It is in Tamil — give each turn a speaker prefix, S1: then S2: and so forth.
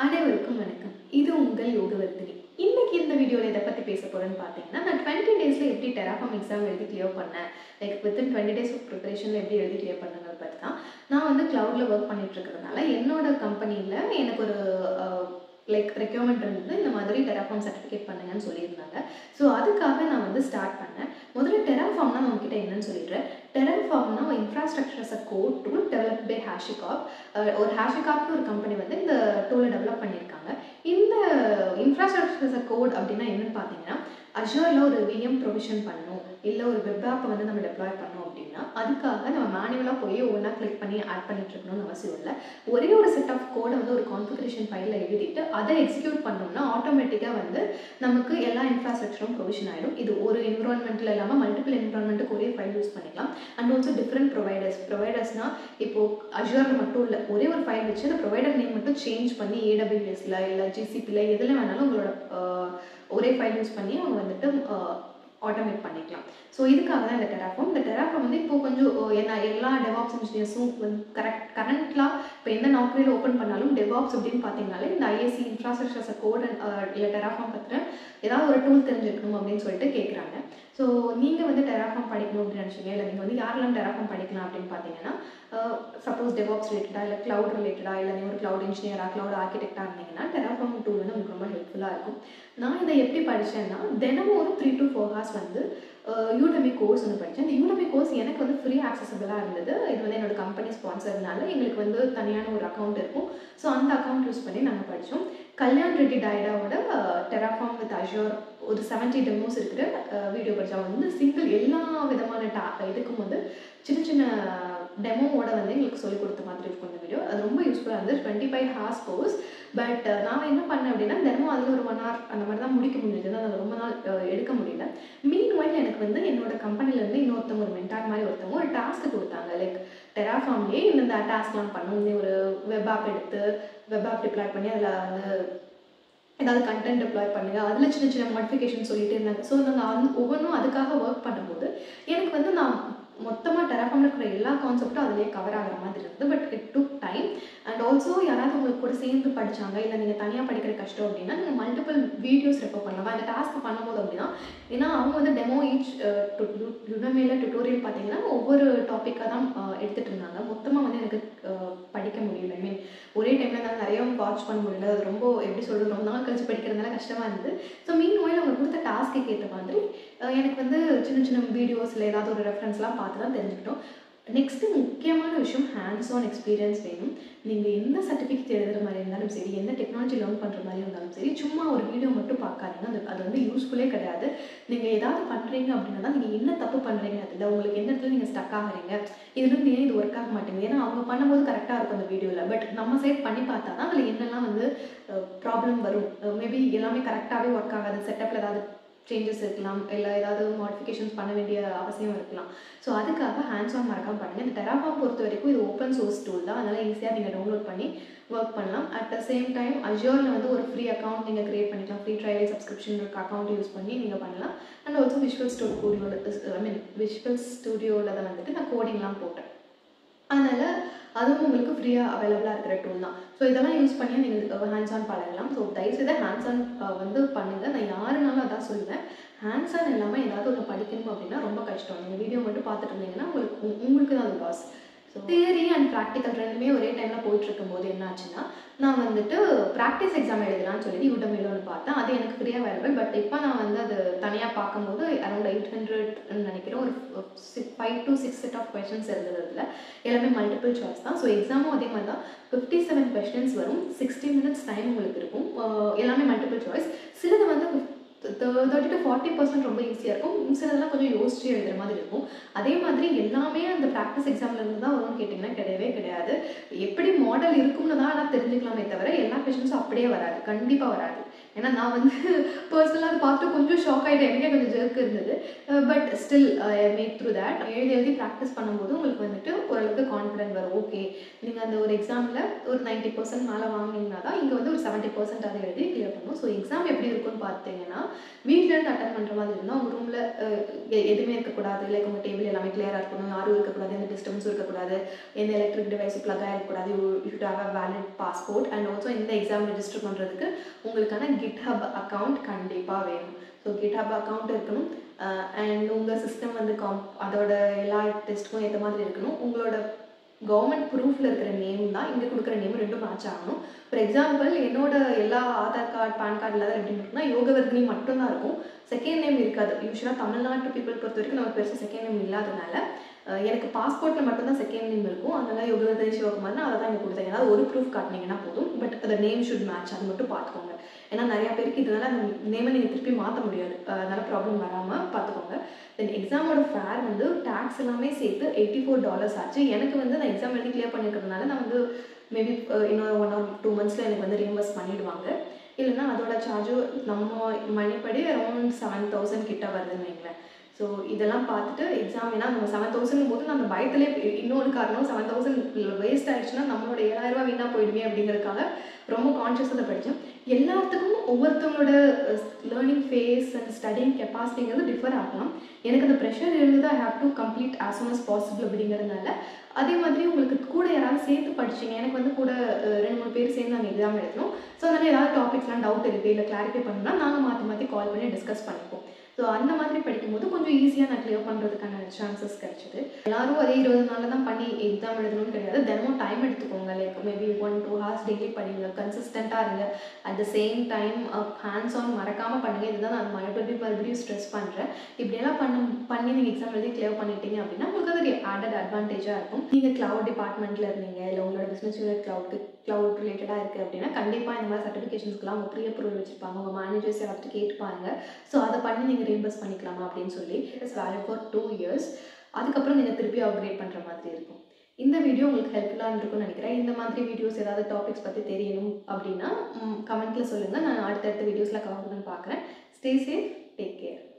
S1: அனைவருக்கும் வணக்கம் இது உங்கள் யோகவர்த்தினி இன்னைக்கு இந்த வீடியோவில் எதை பற்றி பேச போகிறேன்னு பார்த்தீங்கன்னா நான் டுவெண்ட்டி டேஸில் எப்படி டெராஃபார்ம் எக்ஸாம் எழுதி கிளியர் பண்ணேன் like within twenty days of ப்ரிப்பரேஷனில் எப்படி எழுதி கிளியர் பண்ணுங்கிறத பற்றி தான் நான் வந்து க்ளவுடில் ஒர்க் பண்ணிட்டு இருக்கிறதுனால என்னோட கம்பெனியில் எனக்கு ஒரு லைக் ரெக்யூர்மெண்ட் இருந்தது இந்த மாதிரி டெராஃபார்ம் சர்டிஃபிகேட் பண்ணுங்கன்னு சொல்லியிருந்தாங்க ஸோ அதுக்காக நான் வந்து ஸ்டார்ட் பண்ணேன் முதல்ல டெராஃபார்ம்னா நான் உங்ககிட்ட என்னன்னு சொல்லிடுறேன் டெராஃபார்ம்னா infrastructure as a code tool develop by HashiCorp ஒரு ஹேஷிகாப்னு ஒரு கம்பெனி வந்து இந்த டூலை டெவலப் பண்ணியிருக்காங்க இந்த இன்ஃப்ராஸ்ட்ரக்சர் அ கோட் அப்படின்னா என்னன்னு பார்த்தீங்கன்னா அஷூரில் ஒரு விஎம் ப்ரொவிஷன் பண்ணணும் இல்லை ஒரு வெப் ஆப்பை வந்து நம்ம டெப்ளாய் பண்ணோம் அப்படின்னா அதுக்காக நம்ம மேனுவலாக போய் ஒவ்வொன்றா கிளிக் பண்ணி ஆட் பண்ணிட்டு இருக்கணும்னு அவசியம் இல்லை ஒரே ஒரு செட் ஆஃப் கோடை வந்து ஒரு கான்ஃபிகரேஷன் ஃபைலில் எழுதிட்டு அதை எக்ஸிக்யூட் பண்ணோம்னா ஆட்டோமேட்டிக்காக வந்து நமக்கு எல்லா இன்ஃப்ராஸ்ட்ரக்சரும் ப்ரொவிஷன் ஆகிடும் இது ஒரு என்விரான்மெண்ட்டில் இல்லாமல் மல்டிபிள் என்விரான்மெண்ட்டுக்கு ஒரே ஃபைல் யூஸ் பண்ணிக்கலாம் அண்ட் ஆல்சோ டிஃப்ரெண்ட் ப்ரொவைடர்ஸ் ப்ரொவைடர்ஸ்னால் இப்போது அஷூரில் மட்டும் இல்லை ஒரே ஒரு ஃபைல் வச்சு அந்த ப்ரொவைடர் நேம் மட்டும் சேஞ்ச் பண்ணி ஏடபிள்யூஎஸில் இல்லை ஜிசிபியில் எதில் வேணாலும் உங்களோட ஒரே ஃபைல் யூஸ் பண்ணி அவங்க வந்துட்டு ஆட்டோமேட் பண்ணிக்கலாம் ஸோ இதுக்காக தான் இந்த டெராஃபார்ம் இந்த டெராஃபார்ம் வந்து இப்போ கொஞ்சம் என்ன எல்லா டெவாப்ஸ் இன்ஜினியர்ஸும் வந்து கரெக்ட் கரண்ட்லாம் இப்போ எந்த நௌக்கரியில் ஓப்பன் பண்ணாலும் டெவாப்ஸ் அப்படின்னு பார்த்தீங்கனாலே இந்த ஐஎஸ்சி இன்ஃப்ராஸ்ட்ரக்சர்ஸ் கோட் அண்ட் இல்லை டெராஃபார்ம் பற்றின ஏதாவது ஒரு டூல் தெரிஞ்சிருக்கணும் அப்படின்னு சொல்லிட்டு கேட்குறாங்க ஸோ நீங்கள் வந்து டெராஃபார்ம் படிக்கணும் அப்படின்னு நினச்சிங்க இல்லை நீங்கள் வந்து யாரெல்லாம் டெராஃபார்ம் படிக்கலாம் அப்படின்னு பார்த்தீங்கன்னா சப்போஸ் டெவாப்ஸ் ரிலேட்டடாக இல்லை க்ளவுட் ரிலேட்டடாக இல்லை நீங்கள் ஒரு க்ளவுட் இன்ஜினியராக க்ளவுட் ஆர்கிடெக்டாக இருந்தீங்கன்னா டெராஃபார்ம் டூல் வந்து உங்களுக்கு ரொம்ப ஹெல்ப்ஃபுல்லாக இருக்கும் நான் இதை எப்படி படித்தேன்னா தினமும் ஒரு த்ரீ டு ஃபோர் ஹவர்ஸ் வந்து யூடமி கோர்ஸ் வந்து படித்தேன் இந்த யூடமி கோர்ஸ் எனக்கு வந்து ஃப்ரீ ஆக்சசபிளாக இருந்தது இது வந்து என்னோட கம்பெனி ஸ்பான்சர்னால எங்களுக்கு வந்து தனியான ஒரு அக்கௌண்ட் இருக்கும் ஸோ அந்த அக்கௌண்ட் யூஸ் பண்ணி நாங்கள் படித்தோம் கல்யாண் ரெட்டி டைடாவோட டெராஃபார்ம் வித் அஷோர் ஒரு செவன்ட்டி டெமோஸ் இருக்கிற வீடியோ படித்தோம் வந்து சிங்கிள் எல்லா விதமான டா இதுக்கும் வந்து சின்ன சின்ன டெமோவோட வந்து எங்களுக்கு சொல்லிக் கொடுத்த மாதிரி இருக்கும் இந்த வீடியோ அது ரொம்ப யூஸ்ஃபுல்லாக இருந்தது twenty five hours course but நான் என்ன பண்ணேன் அப்படின்னா தினமும் அதில் ஒரு ஒன் ஹவர் அந்த மாதிரி தான் முடிக்க முடிஞ்சது அதில் ரொம்ப நாள் எடுக்க முடியல மீன் வைல் எனக்கு வந்து என்னோட கம்பெனிலேருந்து இன்னொருத்தவங்க ஒரு மென்டார் மாதிரி ஒருத்தவங்க ஒரு டாஸ்க் கொடுத்தாங்க லைக் டெராஃபார்ம்லேயே இந்த டாஸ்க்லாம் பண்ணணும் ஒரு வெப் ஆப் எடுத்து வெப் ஆப் டிப்ளாய் பண்ணி அதில் வந்து ஏதாவது கண்டென்ட் டிப்ளாய் பண்ணுங்க அதில் சின்ன சின்ன மாடிஃபிகேஷன் சொல்லிட்டு இருந்தாங்க ஸோ நாங்கள் அந் ஒவ்வொன்றும் அதுக்காக ஒர்க் பண்ணும்போது எனக்கு வந்து நான் மொத்தமாக டெராஃபார்மில் இருக்கிற எல்லா கான்செப்ட்டும் அதிலே கவர் ஆகிற மாதிரி இருந்தது but it took time and also யாராவது உங்களுக்கு கூட சேர்ந்து படித்தாங்க இல்லை நீங்கள் தனியாக படிக்கிற கஷ்டம் அப்படின்னா நீங்கள் மல்டிபிள் வீடியோஸ் ரெஃபர் பண்ணலாம் அந்த டாஸ்க் பண்ணும்போது அப்படின்னா ஏன்னா அவங்க வந்து டெமோ ஈச் யுடமேல டுட்டோரியல் பார்த்தீங்கன்னா ஒவ்வொரு டாப்பிக்காக தான் எடுத்துகிட்டு இருந்தாங்க மொத்தமாக வந்து எனக்கு படிக்க முடியல ஐ மீன் ஒரே டைமில் நான் நிறைய வாட்ச் பண்ண முடியல அது ரொம்ப எப்படி சொல்கிறது ரொம்ப நாள் கழிச்சு படிக்கிறதுனால கஷ்டமாக இருந்தது ஸோ மீன் ஓயில் அவங்க கொடுத்த டாஸ்க்கு ஏற்ற மாதிரி எனக்கு வந்து சின்ன சின்ன வீடியோஸில் ஏதாவது ஒரு ரெஃபரன்ஸ்லாம் பார்த்து தான் தெரிஞ்சுக்கிட்டோம் நெக்ஸ்ட்டு முக்கியமான விஷயம் ஹேண்ட்ஸ் ஆன் எக்ஸ்பீரியன்ஸ் வேணும் நீங்கள் எந்த சர்டிஃபிகேட் எழுதுகிற மாதிரி இருந்தாலும் சரி எந்த டெக்னாலஜி லேர்ன் பண்ணுற மாதிரி இருந்தாலும் சரி சும்மா ஒரு வீடியோ மட்டும் பார்க்காதீங்க அது அது வந்து யூஸ்ஃபுல்லே கிடையாது நீங்கள் ஏதாவது பண்ணுறீங்க அப்படின்னா தான் நீங்கள் என்ன தப்பு பண்ணுறீங்க அதில் உங்களுக்கு எந்த இடத்துல நீங்கள் ஸ்டக் ஆகிறீங்க இதுலேருந்து ஏன் இது ஒர்க் ஆக மாட்டேங்குது ஏன்னா அவங்க பண்ணும்போது கரெக்டாக இருக்கும் அந்த வீடியோவில் பட் நம்ம சைட் பண்ணி பார்த்தா தான் அதில் என்னெல்லாம் வந்து ப்ராப்ளம் வரும் மேபி எல்லாமே கரெக்டாகவே ஒர்க் ஆகாது செட்டப்பில் ஏதாவது சேஞ்சஸ் இருக்கலாம் இல்லை ஏதாவது மாடிஃபிகேஷன்ஸ் பண்ண வேண்டிய அவசியம் இருக்கலாம் ஸோ அதுக்காக ஹேண்ட்ஸ் ஆன் மறக்காம பண்ணுங்கள் இந்த டெராஃபார்ம் பொறுத்த வரைக்கும் இது ஓப்பன் சோர்ஸ் டூல் தான் அதனால் ஈஸியாக நீங்கள் டவுன்லோட் பண்ணி ஒர்க் பண்ணலாம் அட் த சேம் டைம் அஜோரில் வந்து ஒரு ஃப்ரீ அக்கௌண்ட் நீங்கள் க்ரியேட் பண்ணிக்கலாம் ஃப்ரீ ட்ரையல் சப்ஸ்கிரிப்ஷன் இருக்க அக்கௌண்ட் யூஸ் பண்ணி நீங்கள் பண்ணலாம் அண்ட் ஆல்சோ விஷுவல் ஸ்டூடியோவில் ஐ மீன் விஷுவல் ஸ்டூடியோவில் தான் வந்துட்டு நான் கோடிங்லாம் போட்டேன் அதனால் அதுவும் உங்களுக்கு ஃப்ரீயாக அவைலபிளாக இருக்கிற டூல் தான் ஸோ இதெல்லாம் யூஸ் பண்ணி நீங்கள் ஹேண்ட்ஸ் ஆன் பழகலாம் ஸோ தயவுசெய்து ஹேண்ட்ஸ் ஆன் வந்து பண்ணுங்கள் நான் யாருனாலும் அதான் சொல்லுவேன் ஹேண்ட்ஸ் ஆன் இல்லாமல் ஏதாவது ஒன்று படிக்கணும் அப்படின்னா ரொம்ப கஷ்டம் நீங்கள் வீடியோ மட்டும் பார்த்துட்டு இருந்தீங்கன்னா உங்களுக்கு உங்களுக்கு தான் அது loss so theory and practical ரெண்டுமே ஒரே டைமில் போயிட்டு இருக்கும்போது என்ன ஆச்சுன்னா நான் வந்துட்டு ப்ராக்டிஸ் எக்ஸாம் எழுதலாம்னு சொல்லி யூடமில் ஒன்று பார்த்தேன் அது எனக்கு ஃப்ரீயாக அவைலபிள் பட் இப்போ நான் வந்து அது தனியாக பார்க்கும்போது அரௌண்ட் எயிட் ஹண்ட்ரட்னு நினைக்கிறேன் ஒரு six five to six set of questions இருந்தது அதில் எல்லாமே மல்டிபிள் சாய்ஸ் தான் ஸோ எக்ஸாமும் அதே மாதிரி தான் ஃபிஃப்டி செவன் கொஷின்ஸ் வரும் சிக்ஸ்டி மினிட்ஸ் டைம் உங்களுக்கு இருக்கும் எல்லாமே மல்டிபிள் சாய்ஸ் சிலது வந்து தேர்ட்டி டு ஃபார்ட்டி பர்சன்ட் ரொம்ப ஈஸியாக இருக்கும் சிலதெல்லாம் கொஞ்சம் யோசிச்சு எழுதுகிற மாதிரி இருக்கும் அதே மாதிரி எல்லாமே அந்த ப்ராக்டிஸ் எக்ஸாம்ல இருந்து தான் வரும்னு கேட்டிங்கன்னா கிடையவே கிடையாது எப்படி மாடல் இருக்கும்னு தான் நான் தெரிஞ்சுக்கலாமே தவிர எல்லா கொஷின்ஸும் அப்படியே வராது கண்டிப்பாக வராது ஏன்னா நான் வந்து பர்சனலாக அதை பார்த்துட்டு கொஞ்சம் ஷாக் ஆகிட்டேன் எனக்கே கொஞ்சம் ஜெர்க் இருந்தது but still make through that எழுதி எழுதி ப்ராக்டிஸ் பண்ணும்போது உங்களுக்கு வந்துட்டு ஓரளவுக்கு கான்ஃபிடென்ட் வரும் ஓகே நீங்கள் அந்த ஒரு எக்ஸாமில் ஒரு நைன்ட்டி பர்சன்ட் மேலே வாங்கினீங்கன்னா தான் இங்கே வந்து ஒரு செவன்ட்டி பர்சன்ட் அதை எழுதி கிளியர் பண்ணணும் ஸோ எக்ஸாம் எப்படி இருக்கும்னு பார்த்தீங்கன்னா வீட்டிலேருந்து அட்டன் பண்ணுற மாதிரி இருந்தால் உங்கள் ரூமில் எதுவுமே இருக்கக்கூடாது லைக் உங்கள் டேபிள் எல்லாமே கிளியராக இருக்கணும் யாரும் இருக்கக்கூடாது எந்த டிஸ்டர்பன்ஸும் இருக்கக்கூடாது எந்த எலக்ட்ரிக் டிவைஸ் ப்ளக் ஆகிருக்கக்கூடாது you should have a valid passport and also இந்த எக்ஸாம் ரெஜிஸ்டர் பண்ணுறதுக்கு உங்களுக்கான கிட்ஹப் அக்கௌண்ட் கண்டிப்பாக வேணும் ஸோ கிட்ஹப் அக்கௌண்ட் இருக்கணும் அண்ட் உங்கள் சிஸ்டம் வந்து காம் அதோட எல்லா டெஸ்ட்டுக்கும் ஏற்ற மாதிரி இருக்கணும் உங்களோட கவர்மெண்ட் ப்ரூஃபில் இருக்கிற நேம் தான் இங்கே கொடுக்குற நேம் ரெண்டும் மேட்ச் ஆகணும் ஃபார் எக்ஸாம்பிள் என்னோட எல்லா ஆதார் கார்டு பேன் கார்டு இல்லாத எப்படி இருக்குன்னா யோகவர்தினி மட்டும்தான் இருக்கும் செகண்ட் நேம் இருக்காது யூஸ்வலாக தமிழ்நாட்டு பீப்புள் பொறுத்த வரைக்கும் நமக்கு பெருசாக செகண்ட் நேம் இல்லாதனால அஹ் எனக்கு பாஸ்போர்ட்டில் மட்டும்தான் செகண்ட் நேம் இருக்கும் அதனால யோகவர்தனி சிவகுமார்னு அதை தான் எனக்கு கொடுத்தாங்க ஏதாவது ஒரு ப்ரூஃப் காட்டினீங்கன்னா போதும் பட் அந்த நேம் ஷுட் மேட்ச் அது மட்டும் பார்த்துக்கோங்க ஏன்னா நிறையா பேருக்கு இதனால அந்த நேமை நீங்கள் திருப்பி மாற்ற முடியாது அஹ் அதனால ப்ராப்ளம் வராமல் பார்த்துக்கோங்க தென் எக்ஸாமோட ஃபேர் வந்து டேக்ஸ் எல்லாமே சேர்த்து எயிட்டி ஃபோர் டாலர்ஸ் ஆச்சு எனக்கு வந்து நான் எக்ஸாம் எழுதி கிளியர் பண்ணிருக்கிறதுனால நான் வந்து மேபி இன்னொரு ஒன் ஆர் டூ மந்த்ஸில் எனக்கு வந்து ரீம்பர்ஸ் பண்ணிடுவாங்க இல்லைன்னா அதோட சார்ஜும் நம்ம மணிப்படி அரௌண்ட் செவன் தௌசண்ட் கிட்ட வருதுன்னு வைங்களேன் ஸோ இதெல்லாம் பார்த்துட்டு எக்ஸாம் ஏன்னா நம்ம செவன் தௌசண்ட் போது நம்ம பயத்திலே இன்னொரு காரணம் செவன் தௌசண்ட் வேஸ்ட் ஆயிடுச்சுன்னா நம்மளோட ஏழாயிரம் ரூபாய் வீணாக போயிடுமே அப்படிங்கிறதுக்காக ரொம்ப கான்ஷியஸாக அதை படித்தேன் எல்லாத்துக்கும் ஒவ்வொருத்தவங்களோட லேர்னிங் ஃபேஸ் அண்ட் ஸ்டடிங் கெப்பாசிட்டிங்கிறது டிஃபர் ஆகலாம் எனக்கு அந்த ப்ரெஷர் இருந்தது I have to complete as soon as possible அப்படிங்கிறதுனால அதே மாதிரி உங்களுக்கு கூட யாராவது சேர்த்து படிச்சீங்க எனக்கு வந்து கூட அஹ், ரெண்டு மூணு பேர் சேர்ந்து நாங்கள் எக்ஸாம் எழுதணும் ஸோ அதனால் ஏதாவது டாபிக்ஸ்லாம் டவுட் இருக்குது இல்லை கிளாரிஃபை பண்ணணும்னா நாங்கள் மாற்றி மாற்றி கால் பண்ணி டிஸ்கஸ் பண்ணிப்போம் ஸோ அந்த மாதிரி படிக்கும்போது கொஞ்சம் ஈஸியாக நான் கிளியர் பண்ணுறதுக்கான சான்சஸ் கிடைச்சிது எல்லாரும் அதே இருபது நாளில் தான் பண்ணி எக்ஸாம் எழுதணும்னு கிடையாது தினமும் டைம் எடுத்துக்கோங்க like maybe one two hours daily படிங்க கன்சிஸ்டண்ட்டாக இருங்க at the same time hands on மறக்காமல் பண்ணுங்க இதுதான் நான் மறுபடியும் மறுபடியும் ஸ்ட்ரெஸ் பண்ணுறேன் இப்படியெல்லாம் பண்ண பண்ணி நீங்கள் எக்ஸாம் எழுதி கிளியர் பண்ணிட்டீங்க அப்படின்னா உங்களுக்கு அது ஆடட் அட்வான்டேஜாக இருக்கும் நீங்கள் க்ளவுட் டிபார்ட்மெண்ட்டில் இருந்தீங்க இல்லை உங்களோட பிஸ்னஸ் யூனிட் க்ளவுட் க்ளவுட் ரிலேட்டடாக இருக்குது அப்படின்னா கண்டிப்பாக இந்த மாதிரி சர்டிஃபிகேஷன்ஸ்க்குலாம் அவங்க ப்ரீ அப்ரூவல் வச்சுருப்பாங்க உங்கள் மேனேஜர்ஸ் யாராவது கேட்டுப்பாங்க ஸோ அதை பண்ணி நீங்கள் ரீம்பர்ஸ் பண்ணிக்கலாமா அப்படின்னு சொல்லி it is valid for two years அதுக்கப்புறம் நீங்கள் திருப்பி அப்கிரேட் பண்ணுற மாதிரி இருக்கும் இந்த வீடியோ உங்களுக்கு ஹெல்ப்ஃபுல்லாக இருக்கும்னு நினைக்கிறேன் இந்த மாதிரி வீடியோஸ் ஏதாவது டாபிக்ஸ் பற்றி தெரியணும் அப்படின்னா கமெண்ட்டில் சொல்லுங்கள் நான் அடுத்தடுத்த வீடியோஸில் கவர் பண்ணி பார்க்குறேன் ஸ்டே சேஃப் டேக் கேர்